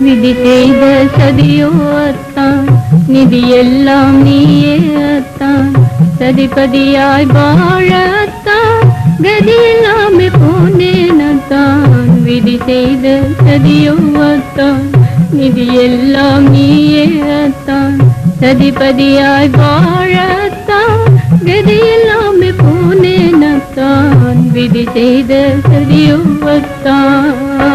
விதி செய்த சதியோ அத்தான் நிதி எல்லாம் நீயே அத்தான் சதிபதியாய் வாழ அத்தான் கதி எல்லாமே போனேன் அத்தான் விதி செய்த சதியோ அத்தான் நிதி எல்லாம் நீயே அத்தான் சதிபதியாய் வாழ அத்தான் கதி எல்லாமே போனேன் அத்தான் விதி செய்த சதியோ அத்தான்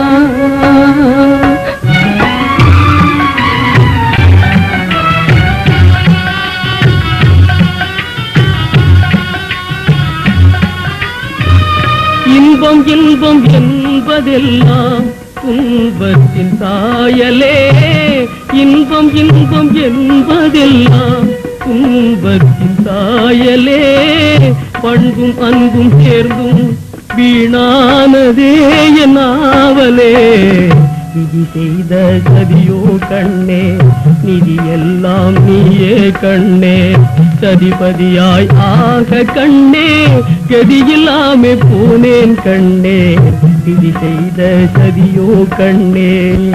இன்பம் இன்பம் என்பதெல்லாம் துன்பத்தின் சாயலே இன்பம் இன்பம் என்பதெல்லாம் துன்பத்தின் சாயலே பண்பும் அன்பும் சேர்ந்தும் வீணானதே என் ஆவலே விதி செய்த சதியோ கண்ணே நிதி எல்லாம் நீயே கண்ணே சதிபதியாய் ஆக கண்ணே கதியில்லாமே போனேன் கண்ணே விதி செய்த சதியோ கண்ணே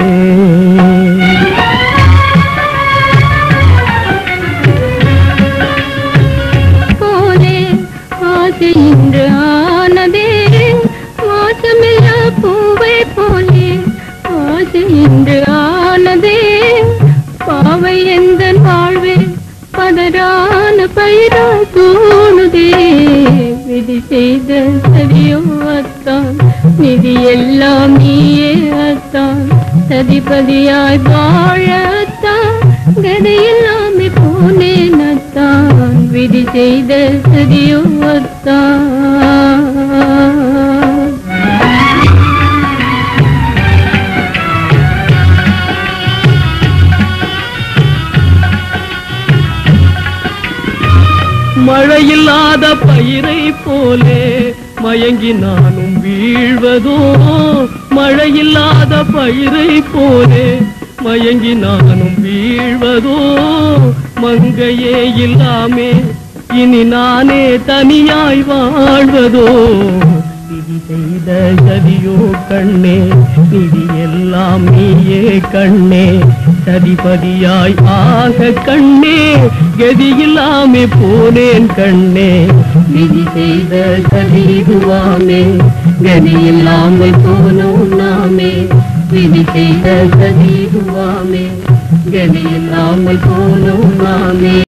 போலே ஆசை இன்று ஆனதே மோசமில்லா பூவை போலே ஆசை இன்று ஆனதே பாவை எந்த வாழ்வே பதரான பயிரா தோணுதே விதி செய்த சரியோ அத்தான் நிதி எல்லாம் நீயே அத்தான் சதிபதியாய் வாழ அத்தான் கதை எல்லாமே போனேன் அத்தான் விதி செய்த சரியோ அத்தான் மழையில்லாத பயிரை போலே மயங்கி நானும் வீழ்வதோ மழையில்லாத பயிரை போலே மயங்கி நானும் வீழ்வதோ மங்கையே இல்லாமே இனி நானே தனியாய் வாழ்வதோ விதி செய்த சதியோ கண்ணே விதி எல்லாம் நீயே கண்ணே சதிபதியாய் ஆக கண்ணே கதியில்லாமே போனேன் கண்ணே விதி செய்த சதி இதுவாமே கதி இல்லாமல் போனோம் நாமே விதி செய்த சதி இதுவாமே கதி இல்லாமல் போனோம் நாமே